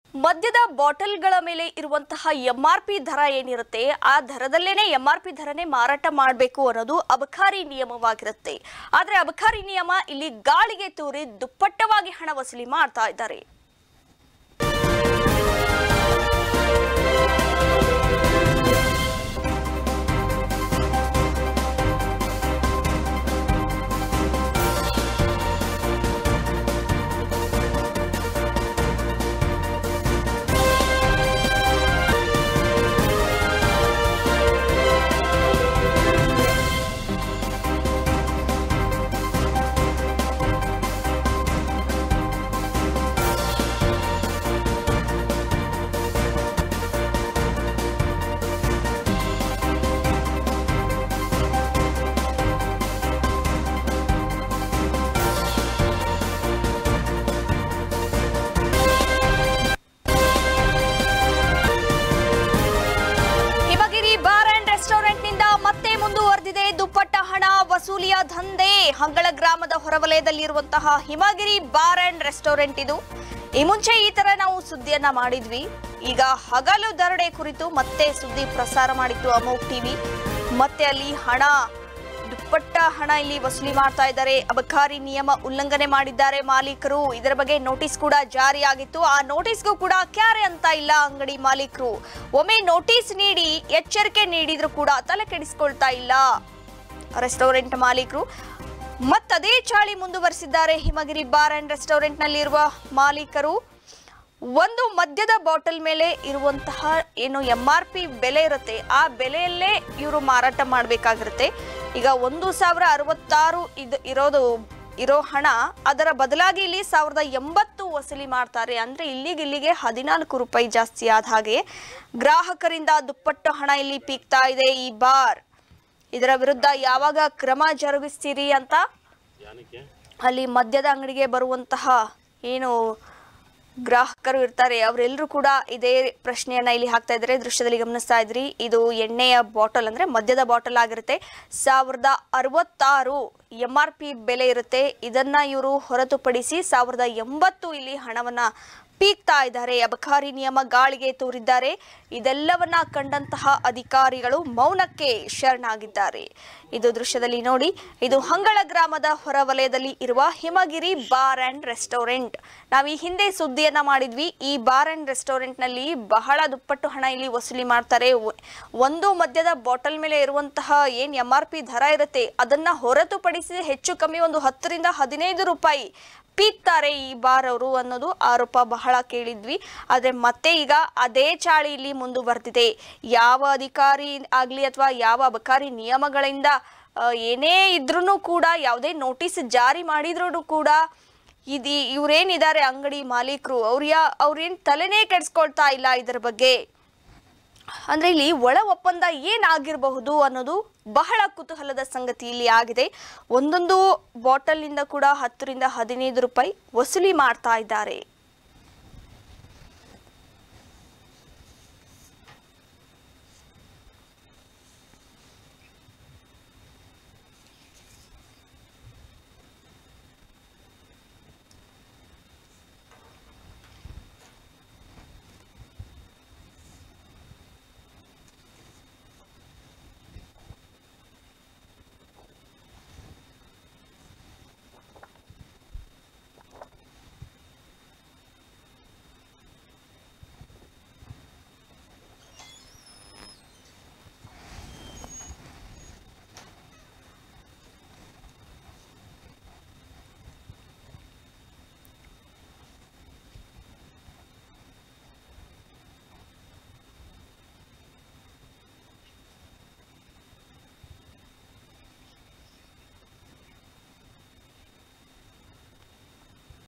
ಮದ್ಯದ ಬಾಟಲ್ಗಳ ಮೇಲೆ ಇರುವಂತಹ ಎಂ ಆರ್ ಪಿ ದರ ಏನಿರುತ್ತೆ ಆ ದರದಲ್ಲೇನೆ ಎಂ ಆರ್ ಪಿ ದರನೇ ಮಾರಾಟ ಮಾಡಬೇಕು ಅನ್ನೋದು ಅಬಕಾರಿ ನಿಯಮವಾಗಿರುತ್ತೆ ಆದ್ರೆ ಅಬಕಾರಿ ನಿಯಮ ಇಲ್ಲಿ ಗಾಳಿಗೆ ತೂರಿ ದುಪ್ಪಟ್ಟವಾಗಿ ಹಣ ವಸೂಲಿ ಮಾಡ್ತಾ ಇದ್ದಾರೆ ಹಿಮಗಿರಿ ಬಾರ್ ಅಂಡ್ ರೆಸ್ಟೋರೆಂಟ್ನಿಂದ ಮತ್ತೆ ಮುಂದುವರೆದಿದೆ ದುಪ್ಪಟ್ಟ ಹಣ ವಸೂಲಿಯ ದಂಧೆ ಹಂಗಳ ಗ್ರಾಮದ ಹೊರವಲಯದಲ್ಲಿರುವಂತಹ ಹಿಮಗಿರಿ ಬಾರ್ ಅಂಡ್ ರೆಸ್ಟೋರೆಂಟ್ ಇದು ಈ ಮುಂಚೆ ಈ ತರ ನಾವು ಸುದ್ದಿಯನ್ನ ಮಾಡಿದ್ವಿ ಈಗ ಹಗಲು ದರೋಡೆ ಕುರಿತು ಮತ್ತೆ ಸುದ್ದಿ ಪ್ರಸಾರ ಮಾಡಿತ್ತು ಅಮೋಕ್ ಟಿವಿ ಮತ್ತೆ ಅಲ್ಲಿ ಹಣ ದುಪ್ಪಟ್ಟ ಹಣ ಇಲ್ಲಿ ವಸೂಲಿ ಮಾಡ್ತಾ ಇದ್ದಾರೆ ಅಬಕಾರಿ ನಿಯಮ ಉಲ್ಲಂಘನೆ ಮಾಡಿದ್ದಾರೆ ಮಾಲೀಕರು ಇದರ ಬಗ್ಗೆ ನೋಟಿಸ್ ಕೂಡ ಜಾರಿಯಾಗಿತ್ತು ಆ ನೋಟಿಸ್ಗೂ ಕೂಡ ಕ್ಯಾರೆ ಅಂತ ಇಲ್ಲ ಅಂಗಡಿ ಮಾಲೀಕರು ಒಮ್ಮೆ ನೋಟಿಸ್ ನೀಡಿ ಎಚ್ಚರಿಕೆ ನೀಡಿದ್ರು ಕೂಡ ತಲೆ ಕೆಡಿಸ್ಕೊಳ್ತಾ ಇಲ್ಲ ರೆಸ್ಟೋರೆಂಟ್ ಮಾಲೀಕರು ಮತ್ತದೇ ಚಾಳಿ ಮುಂದುವರಿಸಿದ್ದಾರೆ ಹಿಮಗಿರಿ ಬಾರ್ ಅಂಡ್ ರೆಸ್ಟೋರೆಂಟ್ ನಲ್ಲಿರುವ ಮಾಲೀಕರು ಒಂದು ಮದ್ಯದ ಬಾಟಲ್ ಮೇಲೆ ಇರುವಂತಹ ಏನು ಎಂ ಆರ್ ಪಿ ಬೆಲೆ ಇರುತ್ತೆ ಆ ಬೆಲೆಯಲ್ಲೇ ಇವರು ಮಾರಾಟ ಮಾಡಬೇಕಾಗಿರುತ್ತೆ ಈಗ ಒಂದು ಸಾವಿರ ಅರವತ್ತಾರು ಇದು ಇರೋದು ಇರೋ ಹಣ ಅದರ ಬದಲಾಗಿ ಇಲ್ಲಿ ಸಾವಿರದ ಎಂಬತ್ತು ವಸೂಲಿ ಮಾಡ್ತಾರೆ ಅಂದ್ರೆ ಇಲ್ಲಿಗೆ ಇಲ್ಲಿಗೆ ಹದಿನಾಲ್ಕು ರೂಪಾಯಿ ಜಾಸ್ತಿ ಆದ ಹಾಗೆ ಗ್ರಾಹಕರಿಂದ ದುಪ್ಪಟ್ಟು ಹಣ ಇಲ್ಲಿ ಪೀಕ್ತಾ ಇದೆ ಈ ಬಾರ್ ಇದರ ವಿರುದ್ಧ ಯಾವಾಗ ಕ್ರಮ ಜರುಗಿಸ್ತೀರಿ ಅಂತ ಅಲ್ಲಿ ಮದ್ಯದ ಅಂಗಡಿಗೆ ಬರುವಂತಹ ಏನು ಗ್ರಾಹಕರು ಇರ್ತಾರೆ ಅವರೆಲ್ಲರೂ ಕೂಡ ಇದೇ ಪ್ರಶ್ನೆಯನ್ನ ಇಲ್ಲಿ ಹಾಕ್ತಾ ಇದ್ದಾರೆ ದೃಶ್ಯದಲ್ಲಿ ಗಮನಿಸ್ತಾ ಇದ್ರಿ ಇದು ಎಣ್ಣೆಯ ಬಾಟಲ್ ಅಂದ್ರೆ ಮದ್ಯದ ಬಾಟಲ್ ಆಗಿರುತ್ತೆ ಸಾವಿರದ ಅರವತ್ತಾರು ಎಂ ಆರ್ ಪಿ ಬೆಲೆ ಇರುತ್ತೆ ಇದನ್ನ ಇವರು ಹೊರತುಪಡಿಸಿ ಸಾವಿರದ ಎಂಬತ್ತು ಇಲ್ಲಿ ಹಣವನ್ನ ಪೀಕ್ತಾ ಇದ್ದಾರೆ ಅಬಕಾರಿ ನಿಯಮ ಗಾಳಿಗೆ ತೂರಿದ್ದಾರೆ ಇದೆಲ್ಲವನ್ನ ಕಂಡಂತಹ ಅಧಿಕಾರಿಗಳು ಮೌನಕ್ಕೆ ಶರಣಾಗಿದ್ದಾರೆ ಇದು ದೃಶ್ಯದಲ್ಲಿ ನೋಡಿ ಇದು ಹಂಗಳ ಗ್ರಾಮದ ಹೊರವಲಯದಲ್ಲಿ ಇರುವ ಹಿಮಗಿರಿ ಬಾರ್ ಅಂಡ್ ರೆಸ್ಟೋರೆಂಟ್ ನಾವು ಈ ಹಿಂದೆ ಸುದ್ದಿಯನ್ನ ಮಾಡಿದ್ವಿ ಈ ಬಾರ್ ಅಂಡ್ ರೆಸ್ಟೋರೆಂಟ್ ನಲ್ಲಿ ಬಹಳ ದುಪ್ಪಟ್ಟು ಹಣ ಇಲ್ಲಿ ವಸೂಲಿ ಮಾಡ್ತಾರೆ ಒ- ಒಂದು ಮದ್ಯದ ಬಾಟಲ್ ಮೇಲೆ ಇರುವಂತಹ ಏನ್ ಎಂ ಆರ್ ಪಿ ದರ ಇರುತ್ತೆ ಅದನ್ನ ಹೊರತುಪಡಿಸಿ ಹೆಚ್ಚು ಕಮ್ಮಿ ಒಂದು ಹತ್ತರಿಂದ ಹದಿನೈದು ರೂಪಾಯಿ ಪೀಕ್ತಾರೆ ಈ ಬಾರ್ ಅವರು ಅನ್ನೋದು ಆರೋಪ ಬಹಳ ಕೇಳಿದ್ವಿ ಆದ್ರೆ ಮತ್ತೆ ಈಗ ಅದೇ ಚಾಳಿ ಇಲ್ಲಿ ಮುಂದುವರೆದಿದೆ ಯಾವ ಅಧಿಕಾರಿ ಆಗ್ಲಿ ಅಥವಾ ಯಾವ ಅಬಕಾರಿ ನಿಯಮಗಳಿಂದ ಆ, ಏನೇ ಇದ್ರೂ ಕೂಡ ಯಾವುದೇ ನೋಟಿಸ್ ಜಾರಿ ಮಾಡಿದ್ರು ಕೂಡ ಇದು ಇವ್ರೇನಿದ್ದಾರೆ ಅಂಗಡಿ ಮಾಲೀಕರು ಅವ್ರ ಯಾ ಅವ್ರೇನ್ ತಲೆನೇ ಕೆಡ್ಸ್ಕೊಳ್ತಾ ಇಲ್ಲ ಇದರ ಬಗ್ಗೆ ಅಂದ್ರೆ ಇಲ್ಲಿ ಒಳ ಒಪ್ಪಂದ ಏನಾಗಿರಬಹುದು ಅನ್ನೋದು ಬಹಳ ಕುತೂಹಲದ ಸಂಗತಿ ಇಲ್ಲಿ ಆಗಿದೆ ಒಂದೊಂದು ಬಾಟಲ್ನಿಂದ ಕೂಡ ಹತ್ತರಿಂದ ಹದಿನೈದು ರೂಪಾಯಿ ವಸೂಲಿ ಮಾಡ್ತಾ ಇದ್ದಾರೆ